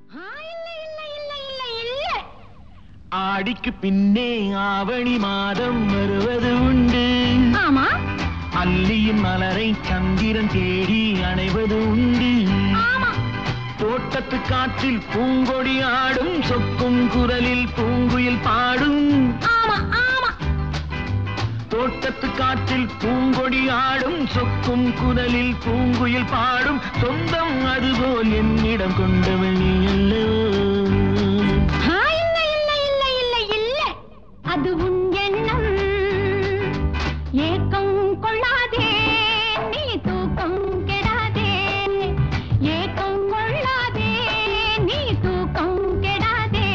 ஆ, இல்ல, இல்ல, இல்ல, இல்ல, இல்ல. ஆடிக்கு பின்னே ஆவணி மாதம் வருவது உண்டு ஆமா அல்லியின் மலரை சந்திரன் தேடி அணைவது உண்டு ஆமா தோட்டத்து காற்றில் பூங்கொடி ஆடும் சொக்கும் குரலில் பூங்குயில் பாடும் ஆமா ஆமா தோட்டத்து காற்றில் பூங்கொடி ஆடும் சொக்கும் குரலில் பூங்குயில் பாடும் சொந்தம் அதுபோல் என்னிடம் கொண்டவள் நீ அல்லவோ ஆ, இல்ல, இல்ல, இல்ல, இல்ல, இல்ல. அது உன் எண்ணம் ஏக்கம் கொள்ளாதே நீ தூக்கம் கெடாதே ஏக்கம் கொள்ளாதே நீ தூக்கம் கெடாதே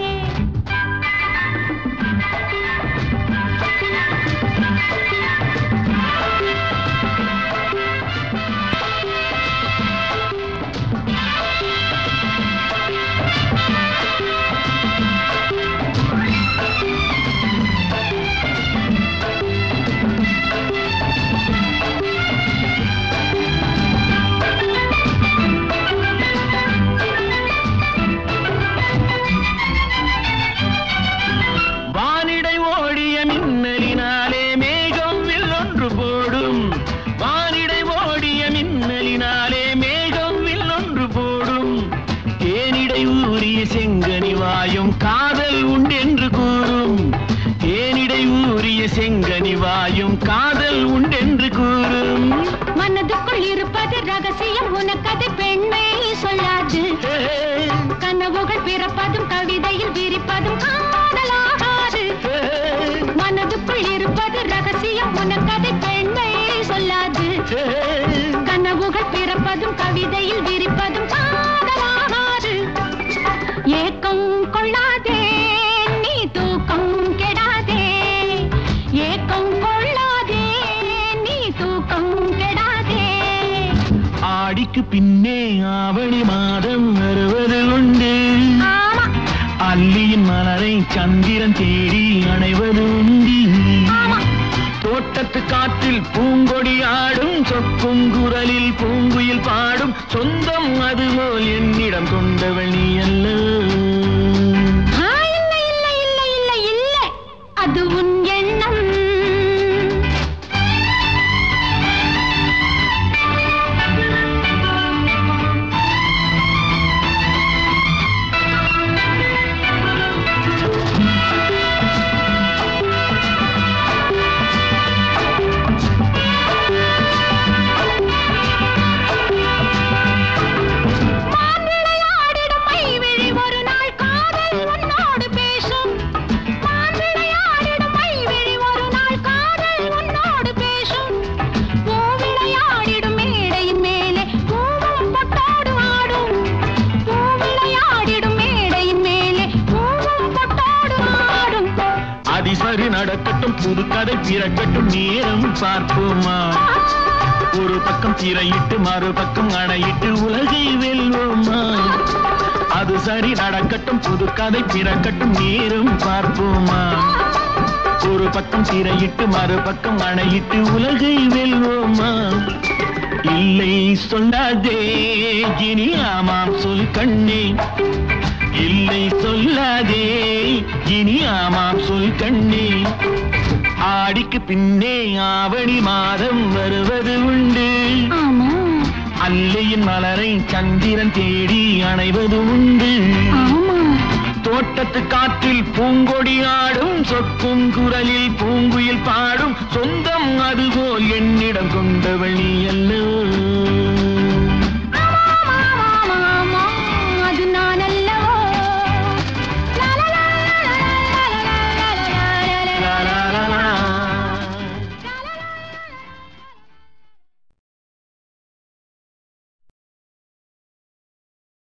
வானிடை ஓடிய மின்னலினாலே மேகம் வில்லொன்று போடும் வானிடை ஓடிய மின்னலினாலே மேகம் வில்லொன்று போடும் தேனிடை ஊறிய செங்கனி வாயும் காதல் உண்டென்று கூறும் தேனிடை ஊறிய செங்கனி வாயும் காதல் உண்டென்று கூறும் மனதுக்குள் இருப்பது ரகசியம் உனக்கது பெண்மை சொல்லாது ஹே, கனவுகள் பிறப்பதும் கவிதையில் விரிப்பதும் காதலாகாது ஹே, மனதுக்குள் இருப்பது ரகசியம் உனக்கதை பெண்மை சொல்லாது ஹே. கனவுகள் பிறப்பதும் கவிதையில் விரிப்பதும் காதலாகாது ஏக்கம் கொள்ளாதே நீ தூக்கம் கெடாதே ஏக்கம் கொள்ளாதே நீ தூக்கம் கெடாதே ஆடிக்கு பின்னே ஆவணி மாதம் வருவது உண்டு ஆமா அல்லியின் மலரை சந்திரன் தேடி அணைவது உண்டு ஆமா தோட்டத்து காற்றில் பூங்கொடி ஆடும் சொக்கும் குரலில் பூங்குயில் பாடும் சொந்தம் அதுபோல் என்னிடம் கொண்டவள் நீ அல்ல ஆ, இல்ல இல்ல இல்ல இல்ல இல்ல அது உன் எண்ணம் மான்விளையாடிடும் மைவிழி ஒரு நாள் காதல் உன்னோடு பேசும் மான்விளையாடிடும் மைவிழி ஒரு நாள் காதல் உன்னோடு பேசும் பூவிளையாடிடும் மேடையின் மேலே பூவும் பொட்டோடு ஆடும் பூவிளையாடிடும் மேடையின் மேலே பூவும் பொட்டோடு ஆடும் அதிசரி நடக்கட்டும் புது கதை பிறக்கட்டும் நேரம் பார்ப்போமா ஒரு பக்கம் திரையிட்டு மறுபக்கம் அணையிட்டு உலகை வெல்வோமா அது சரி நடக்கட்டும் புது கதை பிறக்கட்டும் நேரம் பார்ப்போமா ஒரு பக்கம் திரையிட்டு மறுபக்கம் அணையிட்டு உலகை வெல்வோமா இல்லை சொல்லாதே இனி ஆமாம் சொல் கண்ணே இல்லை சொல்லாதே இனி ஆமாம் சொல் கண்ணே ஆடிக்கு பின்னே ஆவணி மாதம் வருவது உண்டு ஆமா அல்லையின் மலரை சந்திரன் தேடி அணைவது உண்டு ஆமா தோட்டத்து காற்றில் பூங்கொடி ஆடும் சொக்கும் குரலில் பூங்குயில் பாடும் சொந்தம் அதுபோல் என்னிடம் கொண்டவள் நீ அல்லவோ